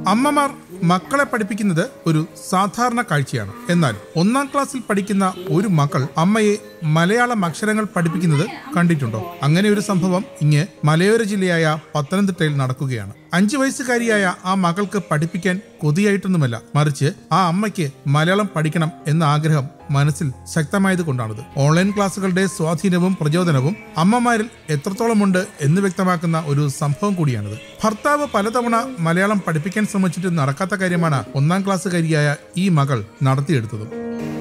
അമ്മമാർ മക്കളെ പഠിപ്പിക്കുന്നത് ഒരു സാധാരണ കാഴ്ചയാണ് എന്നാൽ ഒന്നാം ക്ലാസ്സിൽ പഠിക്കുന്ന ഒരു മക്കൾ അമ്മയെ മലയാളം അക്ഷരങ്ങൾ പഠിപ്പിക്കുന്നത് കണ്ടിട്ടുണ്ടോ അങ്ങനെ ഒരു സംഭവം ഇങ്ങ് മലയോര ജില്ലയായ പത്തനംതിട്ടയിൽ നടക്കുകയാണ് അഞ്ചു വയസ്സുകാരിയായ ആ മകൾക്ക് പഠിപ്പിക്കാൻ കൊതിയായിട്ടൊന്നുമല്ല മറിച്ച് ആ അമ്മയ്ക്ക് മലയാളം പഠിക്കണം എന്ന ആഗ്രഹം മനസ്സിൽ ശക്തമായത് കൊണ്ടാണിത് ഓൺലൈൻ ക്ലാസ്സുകളുടെ സ്വാധീനവും പ്രചോദനവും അമ്മമാരിൽ എത്രത്തോളമുണ്ട് എന്ന് വ്യക്തമാക്കുന്ന ഒരു സംഭവം കൂടിയാണിത് ഭർത്താവ് പലതവണ മലയാളം പഠിപ്പിക്കാൻ ശ്രമിച്ചിട്ട് നടക്കാത്ത കാര്യമാണ് ഒന്നാം ക്ലാസ്സുകാരിയായ ഈ മകൾ നടത്തിയെടുത്തതും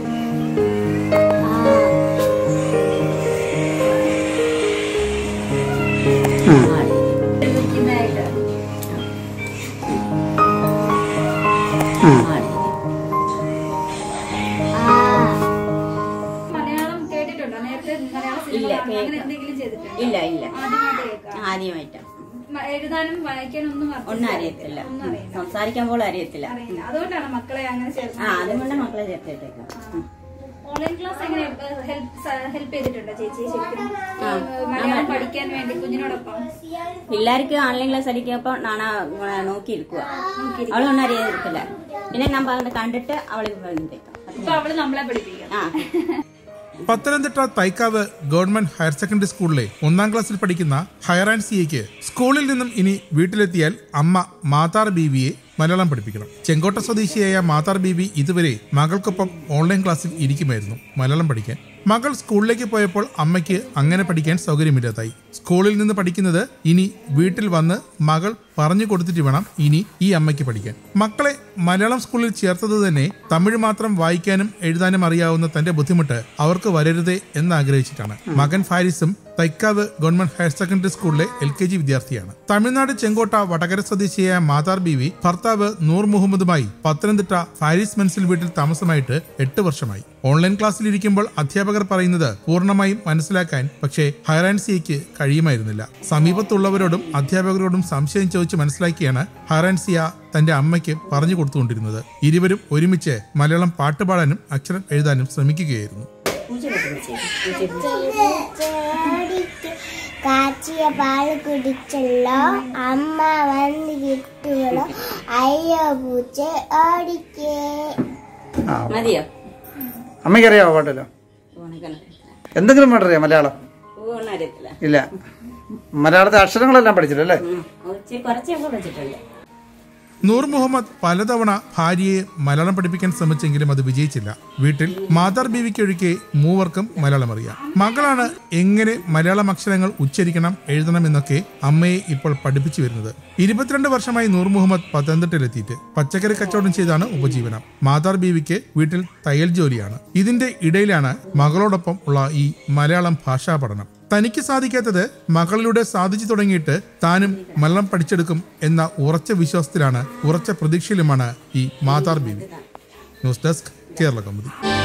മലയാളം കേട്ടിട്ടുണ്ടോ നേരത്തെ മലയാള സിനിമ കാണുക അങ്ങനെ എന്തെങ്കിലും ചെയ്തിട്ടുണ്ടോ ഇല്ല ഇല്ല ആദ്യമായിട്ട് കേൾക്കാം ആദ്യമായിട്ടാ മ- എഴുതാനും വായിക്കാനും ഒന്നും അർത്ഥം ഒന്നും അറിയത്തില്ല ഒന്നും അറിയില്ല സംസാരിക്കാൻ പോലും അറിയത്തില്ല അറിയില്ല അതുകൊണ്ടാണ് മക്കളെ അങ്ങനെ ആ ചേർന്നത് അതുകൊണ്ട് മക്കളെ ചേർത്തിട്ടേക്കാം ഓൺലൈൻ ക്ലാസ് എങ്ങനെ ഹെൽപ്പ് ഹെൽപ്പ് ചെയ്തിട്ടുണ്ടോ ചേച്ചി ശരിക്കും ഈ, മലയാളം പഠിക്കാൻ വേണ്ടി കുഞ്ഞിനോടൊപ്പം പിള്ളേർക്ക് ഓൺലൈൻ ക്ലാസ് അടിക്കപ്പോ നാണ നോക്കിയിരിക്കുക അവളൊന്നും അറിയാതിരിക്കില്ല പിന്നെ ഞാൻ പറഞ്ഞത് കണ്ടിട്ട് അവള് പറഞ്ഞേക്കാം ഇപ്പൊ അവള് നമ്മളെ പഠിപ്പിക്കും ആ Pathanamthitta Thaikkavu government higher secondary സ്കൂളിലെ ഒന്നാം ക്ലാസ്സിൽ പഠിക്കുന്ന ഹയർ ആൻഡ് സിയയ്ക്ക് സ്കൂളിൽ നിന്നും ഇനി വീട്ടിലെത്തിയാൽ അമ്മ മാതാർ ബീവിയെ മലയാളം പഠിപ്പിക്കണം ചെങ്കോട്ട സ്വദേശിയായ മാതാർ ബീവി ഇതുവരെ മകൾക്കൊപ്പം ഓൺലൈൻ ക്ലാസ്സിൽ ഇരിക്കുമായിരുന്നു മലയാളം പഠിക്കാൻ മകൾ സ്കൂളിലേക്ക് പോയപ്പോൾ അമ്മയ്ക്ക് അങ്ങനെ പഠിക്കാൻ സൗകര്യമില്ലാതായി സ്കൂളിൽ നിന്ന് പഠിക്കുന്നത് ഇനി വീട്ടിൽ വന്ന് മകൾ പറഞ്ഞു കൊടുത്തിട്ട് വേണം ഇനി ഈ അമ്മയ്ക്ക് പഠിക്കാൻ മക്കളെ മലയാളം സ്കൂളിൽ ചേർത്തത് തന്നെ തമിഴ് മാത്രം വായിക്കാനും എഴുതാനും അറിയാവുന്ന തന്റെ ബുദ്ധിമുട്ട് അവർക്ക് വരരുതേ എന്ന് ആഗ്രഹിച്ചിട്ടാണ് മകൻ ഫാരിസും തൈക്കാവ് ഗവൺമെന്റ് ഹയർ സെക്കൻഡറി സ്കൂളിലെ എൽ കെ ജി വിദ്യാർത്ഥിയാണ് തമിഴ്നാട് ചെങ്കോട്ട വടകര സ്വദേശിയായ മാതാർ ബീവി ഭർത്താവ് നൂർ മുഹമ്മദുമായി പത്തനംതിട്ട ഫാരിസ് മെൻസിൽ വീട്ടിൽ താമസമായിട്ട് എട്ട് വർഷമായി ഓൺലൈൻ ക്ലാസ്സിൽ ഇരിക്കുമ്പോൾ അധ്യാപകർ പറയുന്നത് പൂർണ്ണമായും മനസ്സിലാക്കാൻ പക്ഷേ ഹയർ ആൻഡ് സിയയ്ക്ക് കഴിയുമായിരുന്നില്ല സമീപത്തുള്ളവരോടും അധ്യാപകരോടും സംശയം ചോദിച്ച് മനസ്സിലാക്കിയാണ് ഹയർ ആൻഡ് സിയ തന്റെ അമ്മയ്ക്ക് പറഞ്ഞു കൊടുത്തുകൊണ്ടിരുന്നത് ഇരുവരും ഒരുമിച്ച് മലയാളം പാട്ടുപാടാനും അക്ഷരം എഴുതാനും ശ്രമിക്കുകയായിരുന്നു പൂച്ച കുട്ടി പൂച്ച പൂച്ച ചേടിക്ക് കാച്ചിയ പാല് കുടിച്ചല്ലോ അമ്മ വന്ന് കിട്ടുകളോ അയ്യോ പൂച്ച ഓടിക്കേ ആ മതിയോ അമ്മയ്ക്കറിയാവോ പാട്ടല്ലോ ഊണക്കണം എന്തെങ്കിലും പാട്ടറിയാം മലയാളം ഊണ അറിയത്തില്ല ഇല്ല മലയാളത്തെ അക്ഷരങ്ങളെല്ലാം പഠിച്ചിട്ടല്ലേ ഉം. കുറച്ച് കുറച്ചൊക്കെ പഠിച്ചിട്ടുണ്ട് നൂർ മുഹമ്മദ് പലതവണ ഭാര്യയെ മലയാളം പഠിപ്പിക്കാൻ ശ്രമിച്ചെങ്കിലും അത് വിജയിച്ചില്ല വീട്ടിൽ മാതാർ ബീവിക്കൊഴികെ മൂവർക്കും മലയാളം അറിയാം മകളാണ് എങ്ങനെ മലയാളം അക്ഷരങ്ങൾ ഉച്ചരിക്കണം എഴുതണം എന്നൊക്കെ അമ്മയെ ഇപ്പോൾ പഠിപ്പിച്ചു വരുന്നത് ഇരുപത്തിരണ്ട് വർഷമായി നൂർ മുഹമ്മദ് പത്തനംതിട്ടയിലെത്തിയിട്ട് പച്ചക്കറി കച്ചവടം ചെയ്താണ് ഉപജീവനം മാതാർ ബീവിക്ക് വീട്ടിൽ തയ്യൽ ജോലിയാണ് ഇതിന്റെ ഇടയിലാണ് മകളോടൊപ്പം ഉള്ള ഈ മലയാളം ഭാഷാ പഠനം തനിക്ക് സാധിക്കാത്തത് മകളിലൂടെ സാധിച്ചു തുടങ്ങിയിട്ട് താനും മലയാളം പഠിച്ചെടുക്കും എന്ന ഉറച്ച വിശ്വാസത്തിലാണ് ഉറച്ച പ്രതീക്ഷയിലുമാണ് ഈ മാതാർ ബീവി ന്യൂസ് ഡെസ്ക് കേരള കൗമുദി